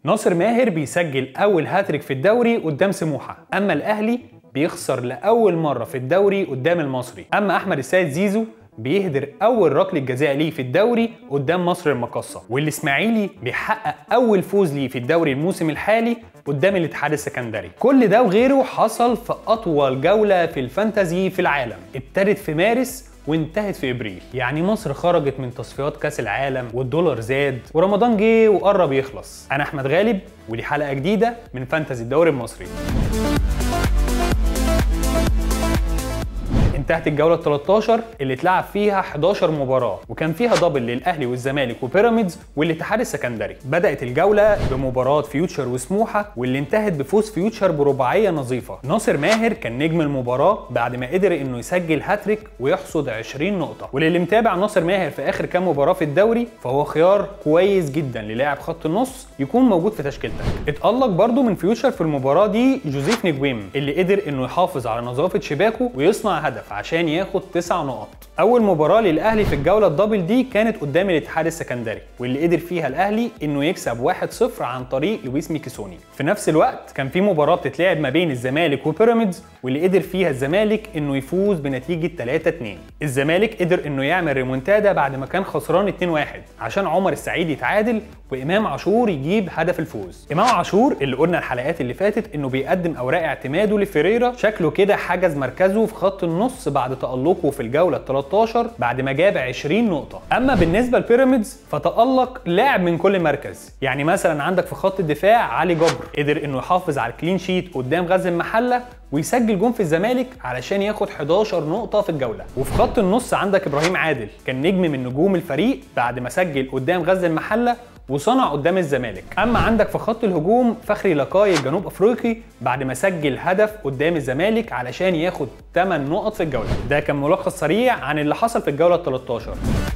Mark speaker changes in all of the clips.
Speaker 1: ناصر ماهر بيسجل اول هاتريك في الدوري قدام سموحه اما الاهلي بيخسر لاول مره في الدوري قدام المصري اما احمد السيد زيزو بيهدر اول ركله جزاء ليه في الدوري قدام مصر المقاصه والاسماعيلي بيحقق اول فوز ليه في الدوري الموسم الحالي قدام الاتحاد السكندري كل ده وغيره حصل في اطول جوله في الفانتازي في العالم ابتدت في مارس وانتهت في ابريل يعني مصر خرجت من تصفيات كاس العالم والدولار زاد ورمضان جه وقرب يخلص انا احمد غالب ودي حلقه جديده من فانتازي الدوري المصري انتهت الجوله ال 13 اللي اتلعب فيها 11 مباراه وكان فيها دبل للاهلي والزمالك وبيراميدز والاتحاد السكندري بدات الجوله بمباراه فيوتشر وسموحه واللي انتهت بفوز فيوتشر برباعيه نظيفه ناصر ماهر كان نجم المباراه بعد ما قدر انه يسجل هاتريك ويحصد 20 نقطه وللي متابع ناصر ماهر في اخر كام مباراه في الدوري فهو خيار كويس جدا للاعب خط النص يكون موجود في تشكيلتك اتالق برده من فيوتشر في المباراه دي جوزيف نجويم اللي قدر انه يحافظ على نظافه شباكه ويصنع هدف عشان ياخد 9 نقط اول مباراه للاهلي في الجوله الدبل دي كانت قدام الاتحاد السكندري واللي قدر فيها الاهلي انه يكسب 1-0 عن طريق لويس ميكيسوني في نفس الوقت كان في مباراه بتتلعب ما بين الزمالك وبيراميدز واللي قدر فيها الزمالك انه يفوز بنتيجه 3-2 الزمالك قدر انه يعمل ريمونتادا بعد ما كان خسران 2-1 عشان عمر السعيد يتعادل وامام عاشور يجيب هدف الفوز امام عاشور اللي قلنا الحلقات اللي فاتت انه بيقدم اوراق اعتماده لفيريرا شكله كده حجز مركزه في خط النص بعد تالقه في الجوله ال 13 بعد ما جاب 20 نقطه اما بالنسبه لبيراميدز فتالق لاعب من كل مركز يعني مثلا عندك في خط الدفاع علي جبر قدر انه يحافظ على الكلين شيت قدام غزل المحله ويسجل جون في الزمالك علشان ياخد 11 نقطه في الجوله وفي خط النص عندك ابراهيم عادل كان نجم من نجوم الفريق بعد ما سجل قدام غزل المحله وصنع قدام الزمالك اما عندك في خط الهجوم فخري لقاي الجنوب افريقي بعد ما سجل هدف قدام الزمالك علشان ياخد 8 نقط في الجوله ده كان ملخص سريع عن اللي حصل في الجوله ال 13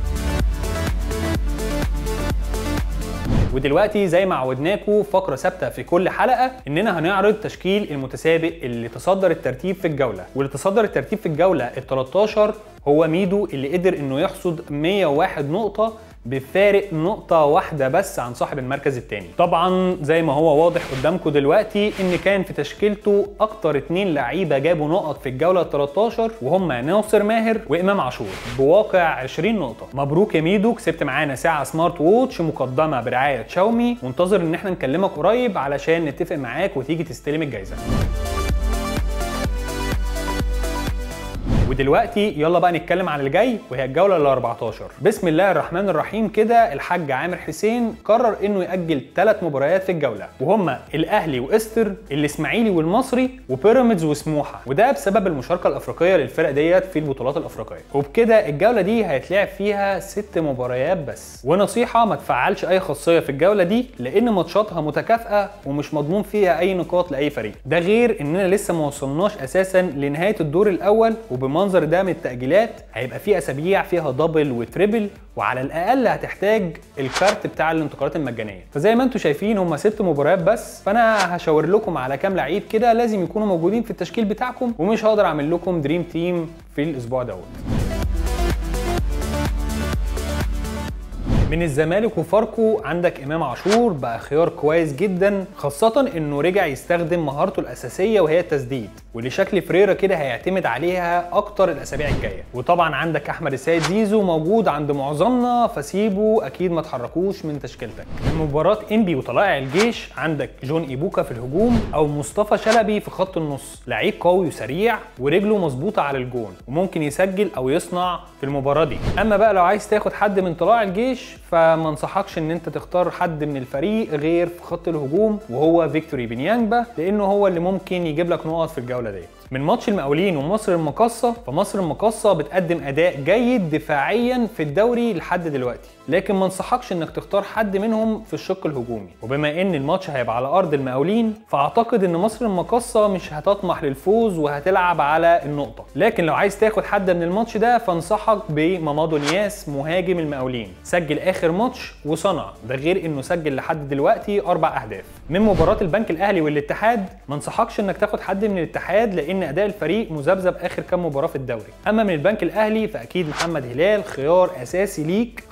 Speaker 1: ودلوقتي زي ما عودناكم فقره ثابته في كل حلقه اننا هنعرض تشكيل المتسابق اللي تصدر الترتيب في الجوله واللي تصدر الترتيب في الجوله ال 13 هو ميدو اللي قدر انه يحصد 101 نقطه بفارق نقطة واحدة بس عن صاحب المركز الثاني طبعا زي ما هو واضح قدامكم دلوقتي ان كان في تشكيلته اكتر اتنين لعيبة جابوا نقط في الجولة 13 وهم ناصر ماهر وامام عاشور بواقع 20 نقطة مبروك يا ميدو كسبت معانا ساعة سمارت ووتش مقدمة برعاية شاومي وانتظر ان احنا نكلمك قريب علشان نتفق معاك وتيجي تستلم الجايزة ودلوقتي يلا بقى نتكلم عن اللي جاي وهي الجوله ال 14 بسم الله الرحمن الرحيم كده الحاج عامر حسين قرر انه ياجل ثلاث مباريات في الجوله وهما الاهلي واستر الاسماعيلي والمصري وبيراميدز وسموحه وده بسبب المشاركه الافريقيه للفرق ديت في البطولات الافريقيه وبكده الجوله دي هيتلعب فيها ست مباريات بس ونصيحه ما تفعلش اي خاصيه في الجوله دي لان ماتشاتها متكافئه ومش مضمون فيها اي نقاط لاي فريق ده غير اننا لسه ما وصلناش اساسا لنهايه الدور الاول وبما المنظر ده من التأجيلات هيبقى فيه أسابيع فيها دبل وتريبل وعلى الأقل هتحتاج الكارت بتاع الانتقالات المجانية فزي ما انتم شايفين هم ست مباريات بس فأنا هشاور لكم على كام لعيب كده لازم يكونوا موجودين في التشكيل بتاعكم ومش هقدر أعمل لكم دريم تيم في الأسبوع دوت من الزمالك وفاركو عندك امام عاشور بقى خيار كويس جدا خاصه انه رجع يستخدم مهارته الاساسيه وهي التسديد واللي شكل فريرا كده هيعتمد عليها اكتر الاسابيع الجايه وطبعا عندك احمد السيد زيزو موجود عند معظمنا فسيبه اكيد ما تحركوش من تشكيلتك مباراه انبي وطلائع الجيش عندك جون ايبوكا في الهجوم او مصطفى شلبي في خط النص لعيب قوي وسريع ورجله مظبوطه على الجون وممكن يسجل او يصنع في المباراه دي اما بقى لو عايز تاخد حد من طلائع الجيش فما انصحكش ان انت تختار حد من الفريق غير في خط الهجوم وهو فيكتوري بنيانجبا لانه هو اللي ممكن يجيب لك نقط في الجوله ديت من ماتش المقاولين ومصر المقاصة فمصر المقاصة بتقدم أداء جيد دفاعيا في الدوري لحد دلوقتي لكن ما انصحكش انك تختار حد منهم في الشق الهجومي وبما ان الماتش هيبقى على ارض المقاولين فاعتقد ان مصر المقاصة مش هتطمح للفوز وهتلعب على النقطة لكن لو عايز تاخد حد من الماتش ده فانصحك بمامادو نياس مهاجم المقاولين سجل اخر ماتش وصنع ده غير انه سجل لحد دلوقتي اربع اهداف من مباراة البنك الاهلي والاتحاد ما انصحكش انك تاخد حد من الاتحاد لان اداء الفريق مذبذب اخر كام مباراة في الدوري اما من البنك الاهلي فاكيد محمد هلال خيار اساسي ليك خاصة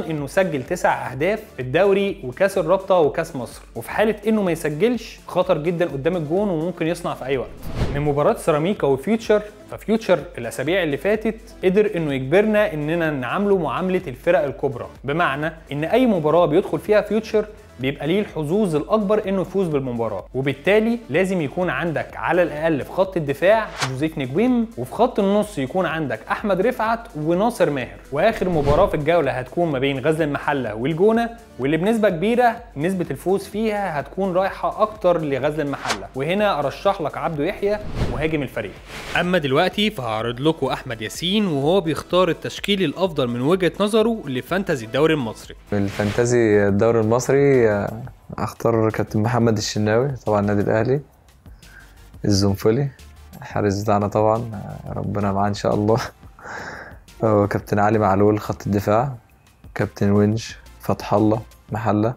Speaker 1: خصوصا انه سجل تسع اهداف في الدوري وكاس الرابطه وكاس مصر وفي حاله انه ما يسجلش خطر جدا قدام الجون وممكن يصنع في اي وقت من مباراه سيراميكا وفيوتشر ففيوتشر الاسابيع اللي فاتت قدر انه يجبرنا اننا نعامله معامله الفرق الكبرى بمعنى ان اي مباراه بيدخل فيها فيوتشر بيبقى ليه الحظوظ الاكبر انه يفوز بالمباراه وبالتالي لازم يكون عندك على الاقل في خط الدفاع جوزيف نجويم وفي خط النص يكون عندك احمد رفعت وناصر ماهر واخر مباراه في الجوله هتكون ما بين غزل المحله والجونه واللي بنسبه كبيره نسبه الفوز فيها هتكون رايحه اكتر لغزل المحله وهنا ارشح لك عبده يحيى مهاجم الفريق اما دلوقتي فهعرض لكم احمد ياسين وهو بيختار التشكيل الافضل من وجهه نظره لفانتزي الدوري المصري
Speaker 2: الفانتازي الدوري المصري آه، اختار كابتن محمد الشناوي طبعا النادي الاهلي الزنفلي الحارس بتاعنا طبعا آه، ربنا معاه ان شاء الله وكابتن علي معلول خط الدفاع كابتن ونج فتح الله محله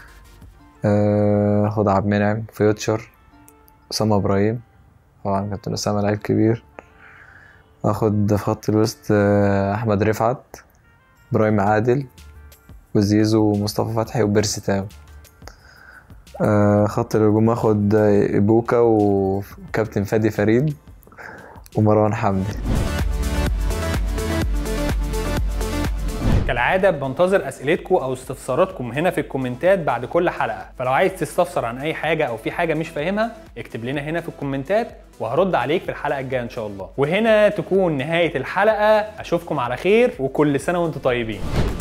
Speaker 2: آه، خد عبد المنعم فيوتشر اسامه ابراهيم طبعا كابتن اسامه لعيب كبير اخد في خط الوسط آه، احمد رفعت ابراهيم عادل وزيزو ومصطفى فتحي وبيرسي تاو آه، خط الهجوم اخد بوكا وكابتن فادي فريد ومروان حمدي
Speaker 1: كالعادة بنتظر أسئلتكم أو استفساراتكم هنا في الكومنتات بعد كل حلقة فلو عايز تستفسر عن أي حاجة أو في حاجة مش فاهمها اكتب لنا هنا في الكومنتات وهرد عليك في الحلقة الجاية إن شاء الله وهنا تكون نهاية الحلقة أشوفكم على خير وكل سنة وأنتم طيبين